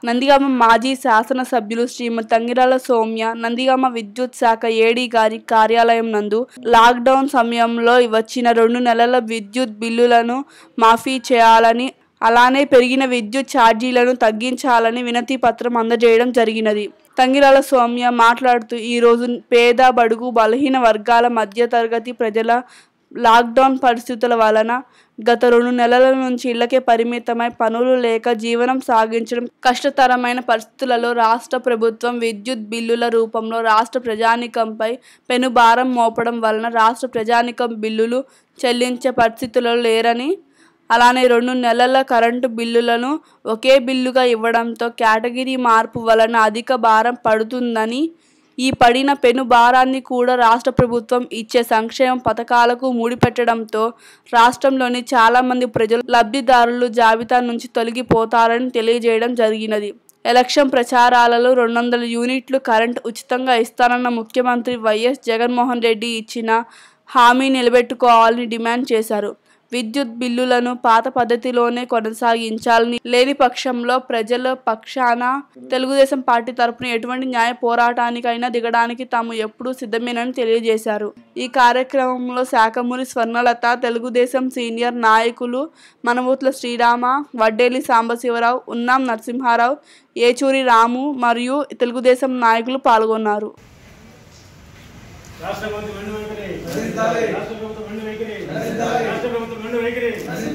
నందిగామ మాజీ శాసనసభ్యులు శ్రీమతి తంగిరాల సౌమ్య నందిగామ విద్యుత్ శాఖ ఏడీ గారి కార్యాలయం నందు లాక్డౌన్ సమయంలో వచ్చిన రెండు నెలల విద్యుత్ బిల్లులను మాఫీ చేయాలని అలానే పెరిగిన విద్యుత్ ఛార్జీలను తగ్గించాలని వినతి పత్రం అందజేయడం జరిగినది తంగిరాల సౌమ్య మాట్లాడుతూ ఈరోజు పేద బడుగు బలహీన వర్గాల మధ్యతరగతి ప్రజల లాక్డౌన్ పరిస్థితుల వలన గత రెండు నెలల నుంచి ఇళ్లకే పరిమితమై పనులు లేక జీవనం సాగించడం కష్టతరమైన పరిస్థితులలో రాష్ట్ర ప్రభుత్వం విద్యుత్ బిల్లుల రూపంలో రాష్ట్ర ప్రజానికంపై పెనుభారం మోపడం వలన రాష్ట్ర ప్రజానికం బిల్లులు చెల్లించే పరిస్థితుల్లో లేరని అలానే రెండు నెలల కరెంటు బిల్లులను ఒకే బిల్లుగా ఇవ్వడంతో కేటగిరీ మార్పు వలన అధిక భారం పడుతుందని ఈ పడిన పెను భారాన్ని కూడా రాష్ట్ర ప్రభుత్వం ఇచ్చే సంక్షేమ పథకాలకు ముడిపెట్టడంతో రాష్ట్రంలోని చాలామంది ప్రజలు లబ్ధిదారులు జాబితా నుంచి తొలగిపోతారని తెలియజేయడం జరిగినది ఎలక్షన్ ప్రచారాలలో రెండు వందల యూనిట్లు కరెంట్ ఉచితంగా ఇస్తానన్న ముఖ్యమంత్రి వైఎస్ జగన్మోహన్ రెడ్డి ఇచ్చిన హామీ నిలబెట్టుకోవాలని డిమాండ్ చేశారు విద్యుత్ బిల్లులను పాత పద్ధతిలోనే కొనసాగించాలని లేని పక్షంలో ప్రజల పక్షాన తెలుగుదేశం పార్టీ తరపున ఎటువంటి న్యాయ పోరాటానికైనా దిగడానికి తాము ఎప్పుడూ సిద్ధమేనని తెలియజేశారు ఈ కార్యక్రమంలో శాఖమూరి స్వర్ణలత తెలుగుదేశం సీనియర్ నాయకులు మనమూట్ల శ్రీరామ వడ్డేలి సాంబశివరావు ఉన్నాం నరసింహారావు ఏచూరి రాము మరియు తెలుగుదేశం నాయకులు పాల్గొన్నారు రాష్ట్ర ప్రభుత్వం మండి వైఖరి రాష్ట్ర ప్రభుత్వం మండి వైఖరి రాష్ట్ర ప్రభుత్వం మండి వైఖరి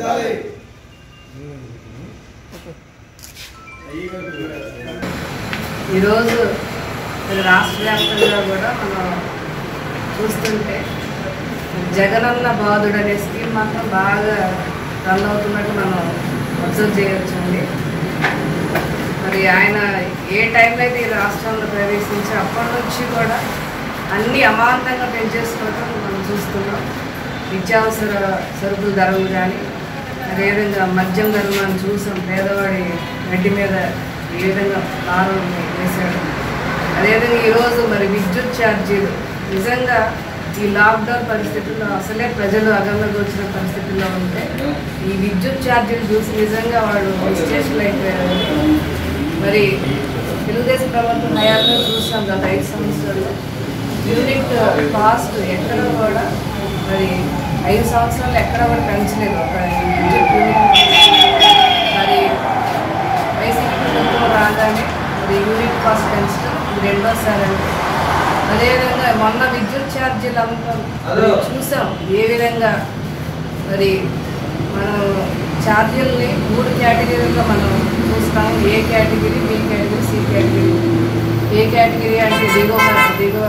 ఈరోజు మన రాష్ట్ర వ్యాప్తంగా కూడా మనం చూస్తుంటే జగనన్న బాధుడు అనే స్కీమ్ మాత్రం బాగా రన్ అవుతున్నట్టు మనం అబ్జర్వ్ చేయొచ్చండి మరి ఆయన ఏ టైంలో అయితే ఈ రాష్ట్రంలో ప్రవేశించి అప్పటి నుంచి కూడా అన్ని అమాంతంగా పెంచేసుకోవటం మనం చూస్తున్నాం నిత్యావసర సరుకుల ధరలు కానీ అదేవిధంగా మద్యం ధరలు మనం చూసాం పేదవాడి గడ్డి మీద ఏ విధంగా భారం వేశాడు అదేవిధంగా ఈరోజు మరి విద్యుత్ ఛార్జీలు నిజంగా ఈ లాక్డౌన్ పరిస్థితుల్లో అసలే ప్రజలు అగమ్యకు వచ్చిన పరిస్థితుల్లో ఉంటే ఈ విద్యుత్ ఛార్జీలు చూసి నిజంగా వాళ్ళు విశ్లేషణలు అయిపోయారు మరి తెలుగుదేశం ప్రభుత్వం హయాంలో చూసాం గత ఐదు సంవత్సరాల్లో యూనిట్ కాస్ట్ ఎక్కడ కూడా మరి ఐదు సంవత్సరాలు ఎక్కడ కూడా పెంచలేదు ఒక విద్యుత్ యూనిట్ మరి వైసీపీ ప్రభుత్వం రాగానే మరి యూనిట్ కాస్ట్ పెంచడం ఇది రెండోసారి అండి అదేవిధంగా మొన్న విద్యుత్ ఛార్జీలు అంతా మరి చూసాం ఏ విధంగా మరి మనం ఛార్జీలని మూడు కేటగిరీల్లో మనం చూస్తాం A category B category C category A category అంటే దిగువ దిగువ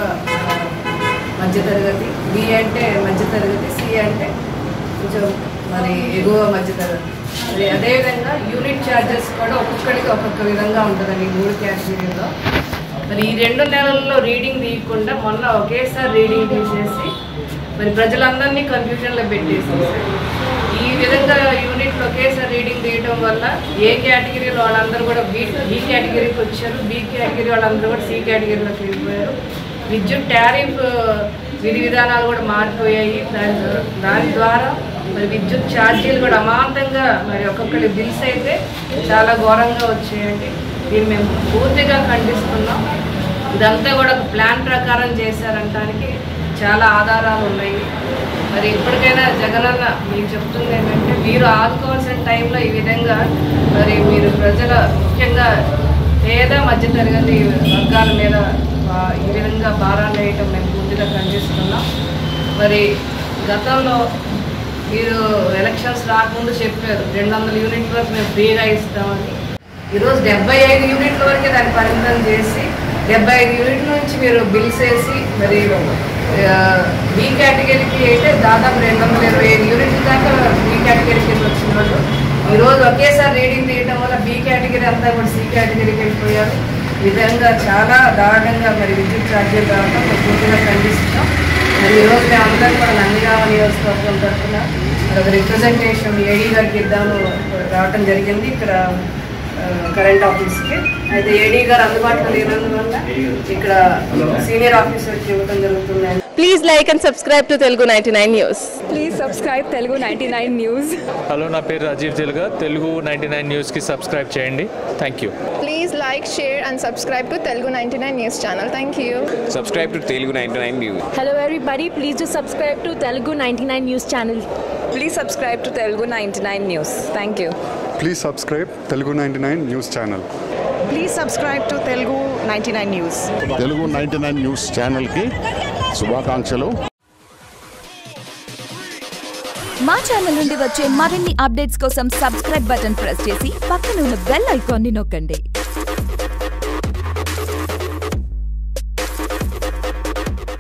మధ్యతరగతి బి అంటే మధ్యతరగతి సి అంటే కొంచెం మరి ఎగువ మధ్యతరగతి మరి అదేవిధంగా యూనిట్ ఛార్జెస్ కూడా ఒక్కొక్కడికి ఒక్కొక్క విధంగా ఉంటుందండి ఈ మూడు కేటగిరీలో మరి ఈ రెండు నెలల్లో రీడింగ్ తీయకుండా మొన్న ఒకేసారి రీడింగ్ తీసేసి మరి ప్రజలందరినీ కన్ఫ్యూజన్లో పెట్టేసేసి ఈ విధంగా యూనిట్లు ఒకేసారి రీడింగ్ తీయడం వల్ల ఏ కేటగిరీలో వాళ్ళందరూ కూడా బి బి కేటగిరీకి వచ్చారు బి కేటగిరీ వాళ్ళందరూ కూడా సి కేటగిరీలోకి వెళ్ళిపోయారు విద్యుత్ టారిఫ్ విధి విధానాలు కూడా మారిపోయాయి దాని ద్వా- దాని ద్వారా మరి విద్యుత్ ఛార్జీలు కూడా అమాంతంగా మరి ఒక్కొక్కరి బిల్స్ అయితే చాలా ఘోరంగా వచ్చాయండి దీన్ని మేము పూర్తిగా ఖండిస్తున్నాం ఇదంతా కూడా ఒక ప్లాన్ ప్రకారం చేశారంటానికి చాలా ఆధారాలు ఉన్నాయి మరి ఇప్పటికైనా జగనన్న మీకు చెప్తుంది ఏంటంటే మీరు ఆదుకోవాల్సిన టైంలో ఈ విధంగా మరి మీరు ప్రజల ముఖ్యంగా పేద మధ్యతరగతి వర్గాల మీద ఆ, ఈ విధంగా భారాన్ని వేయటం మేము పూర్తిగా ఖండిస్తున్నాం మరి గతంలో మీరు ఎలక్షన్స్ రాకముందు చెప్పారు రెండు వందల యూనిట్ల వరకు మేము ఫ్రీగా ఇస్తామని ఈరోజు డెబ్బై ఐదు యూనిట్ల వరకే దాన్ని పరిమితం చేసి డెబ్బై ఐదు యూనిట్ల నుంచి మీరు బిల్స్ వేసి మరి ఆ, బి కేటగిరీకి అయితే దాదాపు రెండు వందల ఇరవై ఐదు యూనిట్ల దాకా బి కేటగిరీ కింద వచ్చిన వాళ్ళు ఈరోజు ఒకేసారి రీడింగ్ తీయడం వల్ల బి కేటగిరీ అంతా కూడా సి కేటగిరీకి వెళ్ళిపోయారు ఈ విధంగా చాలా దారుణంగా మరి విద్యుత్ ఛార్జీలు రావడం మేము పూర్తిగా ఖండిస్తున్నాం మరి ఈరోజు మేము అందరం కూడా నందిగామ నియోజకవర్గం తరఫున మరి ఒక రిప్రజెంటేషన్ ఏడీ గారికి ఇద్దాము రావటం జరిగింది ఇక్కడ ఆ, కరెంట్ ఆఫీస్కి అయితే ఏడీ గారు అందుబాటులో లేనందువల్ల ఇక్కడ సీనియర్ ఆఫీసర్కి ఇవ్వడం జరుగుతుంది please like and subscribe to Telugu ninety nine news please subscribe Telugu ninety nine news hello నా పేరు రాజీవ్ తెలుగా తెలుగు నైంటీ నైన్ న్యూస్కి సబ్స్క్రైబ్ చేయండి thank you Please like, share, and subscribe to Telugu 99 News channel. Thank you. subscribe to Telugu 99 News. Hello everybody please to subscribe to Telugu ninety nine news channel please subscribe to Telugu ninety nine news thank you please subscribe Telugu ninety nine news channel please subscribe to Telugu ninety nine news Telugu ninety nine news ఛానల్కి శుభాకాంక్షలు మా channel నుండి వచ్చే మరిన్ని updates కోసం subscribe button press చేసి పక్కన ఉన్న బెల్ ఐకాన్ని నొక్కండి